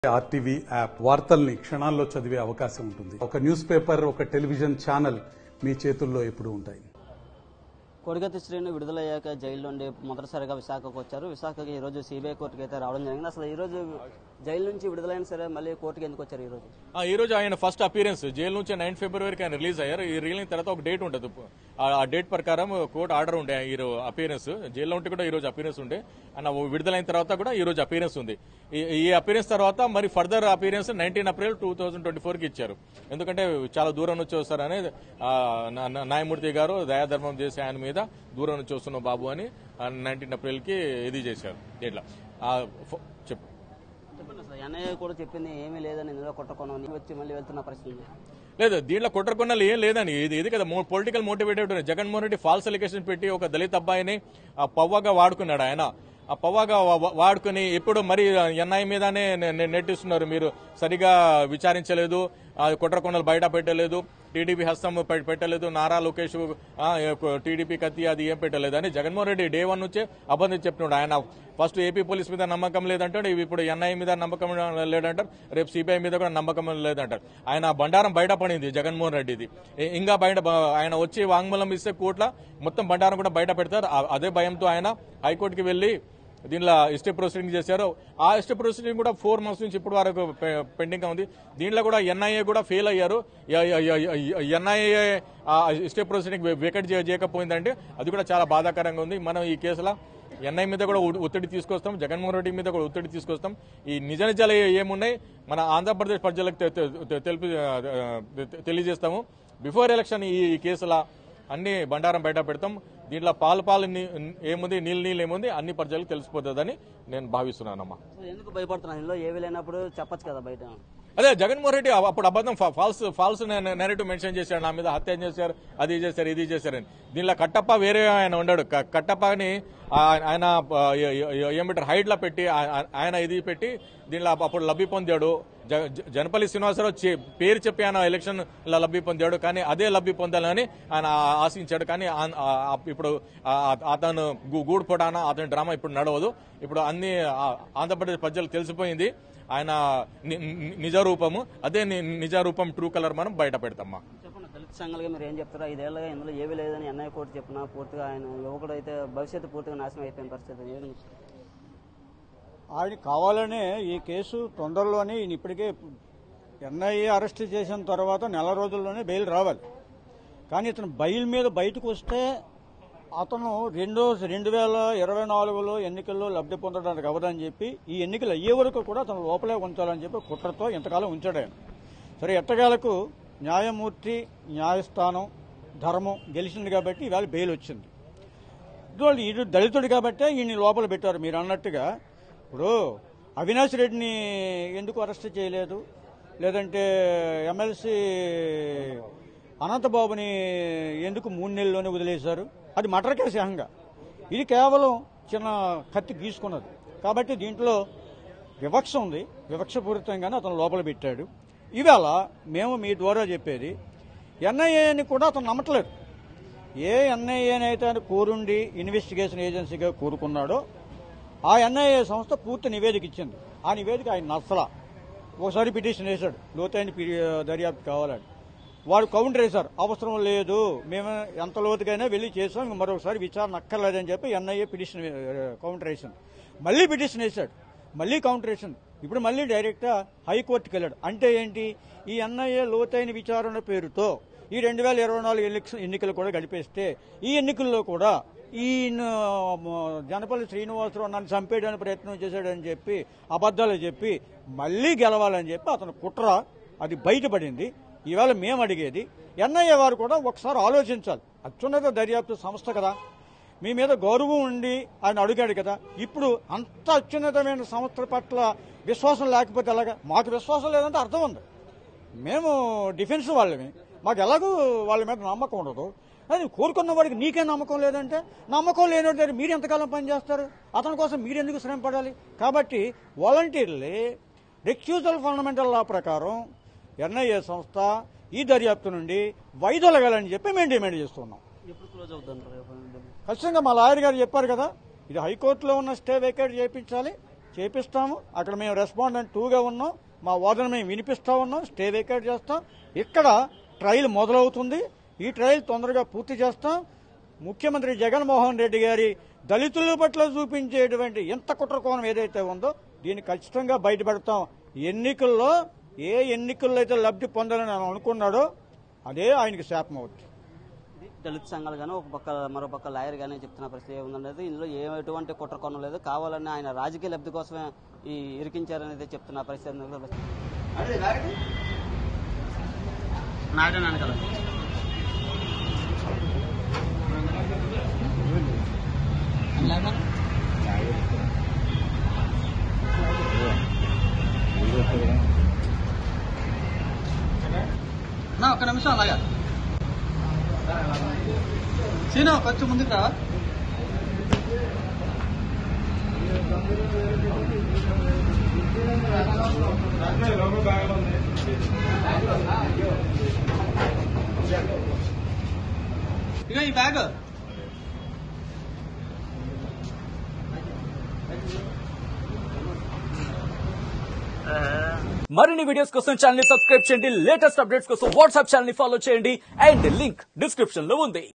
RTV app వార్తల్ని క్షణాల్లో చదివే అవకాశం ఉంటుంది ఒక న్యూస్ పేపర్ ఒక టెలివిజన్ ఛానల్ మీ చేతుల్లో ఎప్పుడూ ఉంటాయి కొడిగతి శ్రీను విడుదలయ్యాక జైలు నుండి మొదటిసారిగా విశాఖకు వచ్చారు విశాఖకి ఈ రోజు సిబిఐ కోర్టుకి అయితే రావడం జరిగింది అసలు ఈ రోజు జైలు నుంచి విడుదలైన సరే మళ్ళీ కోర్టుకి ఎందుకు వచ్చారు ఈ రోజు ఆ, ఈ రోజు ఆయన ఫస్ట్ అపీరెన్స్ జైలు నుంచి నైన్ ఫిబ్రవరికి ఆయన రిలీజ్ అయ్యారు ఈ రిలీజ్ తర్వాత ఒక డేట్ ఉంటుంది ఆ- ఆ డేట్ ప్రకారం కోర్టు ఆర్డర్ ఉండే ఈ అపీరెన్స్ జైల్లో ఉంటే కూడా ఈ రోజు అపీరెన్స్ ఉండే ఆయన విడుదలైన తర్వాత కూడా ఈ రోజు అపీరెన్స్ ఉంది ఈ- ఈ అపీరెన్స్ తర్వాత మరి further appearance nineteen April two thousand twenty four కి ఇచ్చారు ఎందుకంటే చాలా దూరం నుంచి వస్తారని ఆ, నా- నా- న్యాయమూర్తి గారు దయాధర్మం చేసే ఆయన మీద దూరం నుంచి వస్తున్న బాబు అని నైన్టీన్ ఏప్రిల్ కి ఇది చేశారు ఇట్లా ఆ, ఫ- చెప్పు చెప్పండి అసలు ఎన్ఐఏ కూడా చెప్పింది ఏమీ లేదని ఇందులో కొట్టకొనం వచ్చి మళ్ళీ వెళ్తున్న పరిస్థితి ఉంది. లేదు దీంట్లో కుట్రకొన్నలు ఏం లేదని ఇది ఇది కదా political motivated Jaganmohan Reddy false allegation పెట్టి ఒక దళిత అబ్బాయిని ఆ పవ్వగా వాడుకున్నాడు ఆయన ఆ పవ్వగా వా- వా- వాడుకుని ఎప్పుడు మరి ఎన్ఐ మీదనే నె- నె- నెట్టిస్తున్నారు మీరు సరిగా విచారించలేదు ఆ కుట్రకొన్నలు బయట పెట్టలేదు టీడీపీ హస్తం పె- పెట్టలేదు నారా లోకేష్ టీడీపీ కత్తి అది ఏం పెట్టలేదు అని జగన్మోహన్ రెడ్డి డే వన్ నుంచే అబద్ధం చెప్తున్నాడు ఆయన ఫస్ట్ ఏపీ పోలీస్ మీద నమ్మకం లేదంటాడు ఇవి ఇప్పుడు ఎన్ఐ మీద నమ్మకం లేదంటారు రేపు సిబిఐ మీద కూడా నమ్మకం లేదంటారు ఆయన బండారం బయట పడింది జగన్మోహన్ రెడ్డిది ఇ- ఇంకా బయట బ- ఆయన వచ్చి వాంగ్మూలం ఇస్తే కోట్ల మొత్తం బండారం కూడా బయట పెడతారు ఆ- అదే భయంతో ఆయన హైకోర్టుకి వెళ్లి దీనిలో స్టే ప్రొసీడింగ్ చేశారు ఆ స్టే ప్రొసీడింగ్ కూడా ఫోర్ మంత్స్ నుంచి ఇప్పటి వరకు పె- పెండింగ్ గా ఉంది దీంట్లో కూడా ఎన్ఐఏ కూడా ఫెయిల్ అయ్యారు ఎన్ఐఏ స్టే ప్రొసీడింగ్ వేకెట్ చేయకపోయిందంటే అది కూడా చాలా బాధాకరంగా ఉంది మనం ఈ కేసులో ఎన్ఐ మీద కూడా ఒ- ఒత్తిడి తీసుకొస్తాం జగన్మోహన్ రెడ్డి మీద కూడా ఒత్తిడి తీసుకొస్తాం ఈ నిజ నిజాలు ఏ- ఏమున్నాయి మన ఆంధ్రప్రదేశ్ ప్రజలకు తె- తె- తె- తెలిపి ఆ, తె- తెలియజేస్తాము బిఫోర్ ఎలక్షన్ ఈ ఈ కేసుల అన్ని బండారం బయట పెడతాం దీంట్లో పాలు పాలు నీ- ఏముంది నీళ్ళు నీళ్ళు ఏముంది అన్ని ప్రజలకు తెలిసిపోతుందని నేను భావిస్తున్నానమ్మా అసలు ఎందుకు భయపడుతున్నారు ఇందులో ఏవి లేనప్పుడు చెప్పొచ్చు కదా బయట అదే జగన్మోహన్ రెడ్డి అ- అప్పుడు అబద్ధం ఫా- ఫాల్స్ ఫాల్స్ నెరేటివ్ మెన్షన్ చేశాడు నా మీద హత్య చేశారు అది చేశారు ఇది చేశారని దీనిలో కట్టప్ప వేరే ఆయన ఉన్నాడు క- కట్టప్పని ఆ- ఆయన ఆ, ఏ- ఏ- ఏమంటారు హైట్ లో పెట్టి ఆ- ఆ- ఆయన ఇది పెట్టి దీనిలో అప్పుడు లబ్ధి పొందాడు జ- జ- జనపల్లి శ్రీనివాసరావు చే- పేరు చెప్పి ఆయన ఎలక్షన్ లో లబ్ధి పొందాడు కానీ అదే లబ్ధి పొందాలని ఆయన ఆ- ఆశించాడు కానీ ఆ- ఆ- ఇప్పుడు ఆ- అతను గు- గూడు పొడాన అతని డ్రామా ఇప్పుడు నడవదు ఇప్పుడు అన్ని ఆ, ఆంధ్రప్రదేశ్ ప్రజలకు తెలిసిపోయింది ఆయన ని- ని- నిజ రూపము అదే ని- నిజ రూపం ట్రూ కలర్ మనం బయట పెడతామా చెప్పండి దళిత సంఘాలుగా మీరు ఏం చెప్తారు ఐదేళ్లుగా ఇందులో ఏవి లేదని ఎన్ఐ కోర్టు చెప్పినా పూర్తిగా ఆయన యువకుడు అయితే భవిష్యత్తు పూర్తిగా నాశనం అయిపోయిన పరిస్థితి ఏమి ఆయన కావాలనే ఈ కేసు తొందరలోనే ఈయన ఇప్పటికే ఎన్ఐఏ అరెస్ట్ చేసిన తర్వాత నెల రోజుల్లోనే బెయిల్ రావాలి కానీ ఇతను బెయిల్ మీద బయటకు వస్తే అతను రెండో రెండు వేల ఇరవై నాలుగులో ఎన్నికల్లో లబ్ధి పొందడానికి అవ్వదని చెప్పి ఈ ఎన్నికలు అయ్యే వరకు కూడా అతను లోపలే ఉంచాలని చెప్పి కుట్రతో ఇంతకాలం ఉంచాడు ఆయన సరే ఎట్టగాలకు న్యాయమూర్తి న్యాయస్థానం ధర్మం గెలిచింది కాబట్టి ఇవాళ బెయిల్ వచ్చింది ఇటువంటి ఇటు దళితుడు కాబట్టే ఈయన్ని లోపల పెట్టారు మీరు అన్నట్టుగా ఇప్పుడు అవినాష్ రెడ్డిని ఎందుకు అరెస్ట్ చేయలేదు లేదంటే ఎమ్మెల్సీ అనంతబాబుని ఎందుకు మూడు నెలల్లోనే వదిలేశారు అది మటర్ కేసు ఏకంగా ఇది కేవలం చిన్న కత్తి గీసుకున్నది కాబట్టి దీంట్లో వివక్ష ఉంది వివక్షపూరితంగానే అతను లోపల పెట్టాడు ఇవాళ మేము మీ ద్వారా చెప్పేది ఎన్ఐఏని కూడా అతను నమ్మట్లేదు ఏ ఎన్ఐఏనైతే ఆయన కోరుండి ఇన్వెస్టిగేషన్ ఏజెన్సీగా కోరుకున్నాడో ఆ ఎన్ఐఏ సంస్థ పూర్తి నివేదిక ఇచ్చింది ఆ నివేదిక ఆయన నచ్చలా ఒకసారి పిటిషన్ వేశాడు లోతైన పి- దర్యాప్తు కావాలని వాడు కౌంటర్ వేశారు అవసరం లేదు మేము ఎంత లోతుకైనా వెళ్ళి చేసాం ఇంక మరొకసారి విచారణ అక్కర్లేదని చెప్పి ఎన్ఐఏ పిటిషన్ వే- కౌంటర్ వేసింది మళ్ళీ పిటిషన్ వేశాడు మళ్ళీ కౌంటర్ వేసింది ఇప్పుడు మళ్ళీ డైరెక్ట్గా హైకోర్టుకి వెళ్ళాడు అంటే ఏంటి ఈ ఎన్ఐఏ లోతైన విచారణ పేరుతో ఈ రెండు వేల ఇరవై నాలుగు ఎలక్షన్ ఎన్నికలు కూడా గడిపేస్తే ఈ ఎన్నికల్లో కూడా ఈ జనపల్లి శ్రీనివాసరావు నన్ను చంపేయడానికి ప్రయత్నం చేశాడని చెప్పి అబద్ధాలు చెప్పి మళ్ళీ గెలవాలని చెప్పి అతను కుట్ర అది బయటపడింది ఈవేళ మేము అడిగేది ఎన్ఐఏ వారు కూడా ఒకసారి ఆలోచించాలి అత్యున్నత దర్యాప్తు సంస్థ కదా మీ మీద గౌరవం ఉండి ఆయన అడిగాడు కదా ఇప్పుడు అంత అత్యున్నతమైన సంస్థల పట్ల విశ్వాసం లేకపోతే ఎలాగా మాకు విశ్వాసం లేదంటే అర్థం ఉంది మేము డిఫెన్స్ వాళ్ళమే మాకు ఎలాగూ వాళ్ళ మీద నమ్మకం ఉండదు అది కోరుకున్న వాడికి నీకే నమ్మకం లేదంటే నమ్మకం లేని దగ్గర మీరు ఎంతకాలం పనిచేస్తారు అతని కోసం మీరు ఎందుకు శ్రమ పడాలి కాబట్టి వాలంటీర్లే రెక్యూజల్ ఫండమెంటల్ లా ప్రకారం ఎన్ఐఏ సంస్థ ఈ దర్యాప్తు నుండి వైదొలగాలని చెప్పి మేము డిమాండ్ చేస్తున్నాం ఎప్పుడు క్లోజ్ అవుతుంటారు ఖచ్చితంగా మా లాయర్ గారు చెప్పారు కదా ఇది హైకోర్టులో ఉన్న స్టే వేకేట్ చేయించాలి చేపిస్తాము అక్కడ మేము రెస్పాండెంట్ టూగా ఉన్నాం మా వాదన మేము వినిపిస్తా ఉన్నాం స్టే వేకేట్ చేస్తాం ఇక్కడ ట్రయల్ మొదలవుతుంది ఈ ట్రయల్ తొందరగా పూర్తి చేస్తాం ముఖ్యమంత్రి జగన్మోహన్ రెడ్డి గారి దళితుల పట్ల చూపించేటువంటి ఎంత కుట్రకోణం ఏదైతే ఉందో దీన్ని ఖచ్చితంగా బయటపెడతాం ఎన్నికల్లో ఏ ఎన్నికల్లో అయితే లబ్ధి పొందాలని ఆయన అనుకున్నాడో అదే ఆయనకి శాపం అవుతుంది ఇది దళిత సంఘాలు కానీ ఒక పక్క మరో పక్క లాయర్ కానీ చెప్తున్న పరిస్థితి ఏముందనేది ఇందులో ఏ ఎటువంటి కుట్ర కొనం లేదు కావాలని ఆయన రాజకీయ లబ్ధి కోసమే ఈ ఇరికించారనేది చెప్తున్న పరిస్థితి ఉంది. నాటనాను కదా నా ఒక్క నిమిషం అలాగా సీను కొంచెం ముందుకు రా ఇక ఈ బ్యాగ్ మరిన్ని వీడియోస్ కోసం ఛానల్ ని సబ్స్క్రైబ్ చేయండి లేటెస్ట్ అప్డేట్స్ కోసం వాట్సాప్ ఛానల్ ని ఫాలో చేయండి అండ్ లింక్ డిస్క్రిప్షన్ లో ఉంది